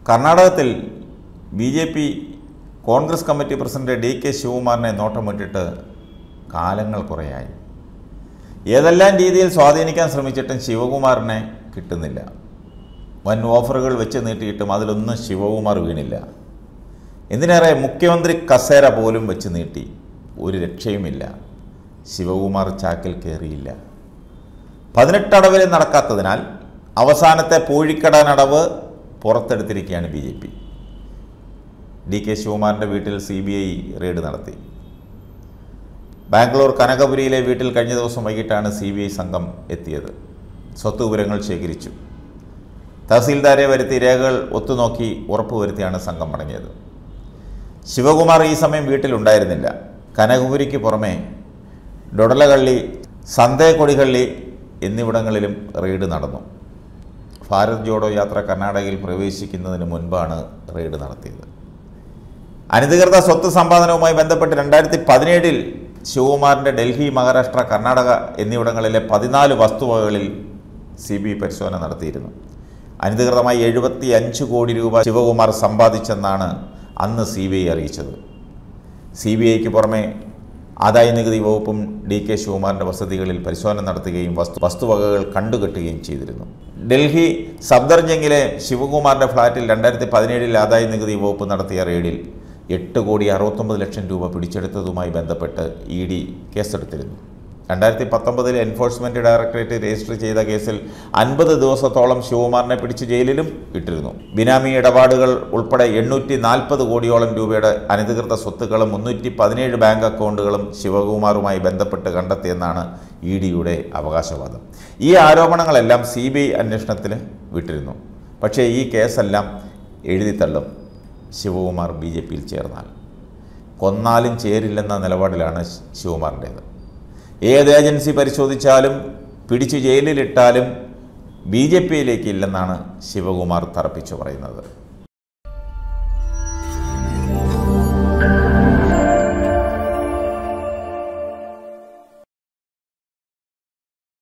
കർണാടകത്തിൽ B J P Congress committee president D K ശിവകുമാറിനെ നോട്ടമിട്ടിട്ട് കാലങ്ങൾ കുറേയായി ഏതെല്ലാം രീതിയിൽ സ്വാധീനിക്കാൻ ശ്രമിച്ചിട്ടും ശിവകുമാറിനെ കിട്ടുന്നില്ല വൻ ഓഫറുകൾ വെച്ച് നീട്ടിയിട്ടും അതിലൊന്നും ശിവകുമാർ വീണില്ല എന്തിനേറെ മുഖ്യമന്ത്രി കസേര പോലും വെച്ച് നീട്ടി ഒരു രക്ഷയുമില്ല ശിവകുമാർ ചാക്കിൽ കയറിയില്ല പതിനെട്ടടവിൽ നടക്കാത്തതിനാൽ അവസാനത്തെ പൂഴിക്കടനടവ് പുറത്തെടുത്തിരിക്കുകയാണ് B J P D K ശിവകുമാറിൻ്റെ വീട്ടിൽ സി ബി ഐ റെയ്ഡ് നടത്തി ബാംഗ്ലൂർ കനകപുരിയിലെ വീട്ടിൽ കഴിഞ്ഞ ദിവസം വൈകിട്ടാണ് സി ബി ഐ സംഘം എത്തിയത് സ്വത്ത് വിവരങ്ങൾ ശേഖരിച്ചു തഹസീൽദാരെ വരുത്തി രേഖകൾ ഒത്തുനോക്കി ഉറപ്പുവരുത്തിയാണ് സംഘം മടങ്ങിയത് ശിവകുമാർ ഈ സമയം വീട്ടിലുണ്ടായിരുന്നില്ല കനകപുരിക്ക് പുറമെ ഡൊടലകള്ളി സന്തേക്കൊടികള്ളി എന്നിവിടങ്ങളിലും റെയ്ഡ് നടന്നു ഭാരത് ജോഡോ യാത്ര കർണാടകയിൽ പ്രവേശിക്കുന്നതിന് മുൻപാണ് റെയ്ഡ് നടത്തിയത് അനധികൃത സ്വത്ത് സമ്പാദനവുമായി ബന്ധപ്പെട്ട് രണ്ടായിരത്തി പതിനേഴിൽ ശിവകുമാറിൻ്റെ ഡൽഹി മഹാരാഷ്ട്ര കർണാടക എന്നിവിടങ്ങളിലെ പതിനാല് വസ്തുവകകളിൽ സി ബി പരിശോധന നടത്തിയിരുന്നു അനധികൃതമായി എഴുപത്തി അഞ്ച് കോടി രൂപ ശിവകുമാർ സമ്പാദിച്ചെന്നാണ് അന്ന് സി ബി ഐ അറിയിച്ചത് സി ബി ഐക്ക് പുറമെ ആദായ നികുതി വകുപ്പും ഡി കെ ശിവകുമാറിൻ്റെ വസതികളിൽ പരിശോധന നടത്തുകയും വസ്തു വസ്തുവകകൾ കണ്ടുകെട്ടുകയും ചെയ്തിരുന്നു ഡൽഹി സബ്ദർജംഗിലെ ശിവകുമാറിൻ്റെ ഫ്ളാറ്റിൽ രണ്ടായിരത്തി പതിനേഴിൽ ആദായ നികുതി വകുപ്പ് നടത്തിയ റെയ്ഡിൽ എട്ട് കോടി അറുപത്തൊമ്പത് ലക്ഷം രൂപ പിടിച്ചെടുത്തതുമായി ബന്ധപ്പെട്ട് ഇ ഡി കേസെടുത്തിരുന്നു രണ്ടായിരത്തി പത്തൊമ്പതിൽ എൻഫോഴ്സ്മെൻറ്റ് ഡയറക്ടറേറ്റ് രജിസ്റ്റർ ചെയ്ത കേസിൽ അൻപത് ദിവസത്തോളം ശിവകുമാറിനെ പിടിച്ച് ജയിലിലും ഇട്ടിരുന്നു ബിനാമി ഇടപാടുകൾ ഉൾപ്പെടെ എണ്ണൂറ്റി നാൽപ്പത് കോടിയോളം രൂപയുടെ അനധികൃത സ്വത്തുക്കളും മുന്നൂറ്റി പതിനേഴ് ബാങ്ക് അക്കൗണ്ടുകളും ശിവകുമാറുമായി ബന്ധപ്പെട്ട് കണ്ടെത്തിയെന്നാണ് ഇ ഡിയുടെ അവകാശവാദം ഈ ആരോപണങ്ങളെല്ലാം സി ബി ഐ അന്വേഷണത്തിന് വിട്ടിരുന്നു പക്ഷേ ഈ കേസെല്ലാം എഴുതിത്തള്ളും ശിവകുമാർ ബി ജെ പിയിൽ ചേർന്നാൽ കൊന്നാലും ചേരില്ലെന്ന നിലപാടിലാണ് ശിവകുമാറിൻ്റേത് ഏത് ഏജൻസി പരിശോധിച്ചാലും പിടിച്ചു ജയിലിലിട്ടാലും ബി ജെ പിയിലേക്ക് ഇല്ലെന്നാണ് ശിവകുമാർ തറപ്പിച്ചു പറയുന്നത്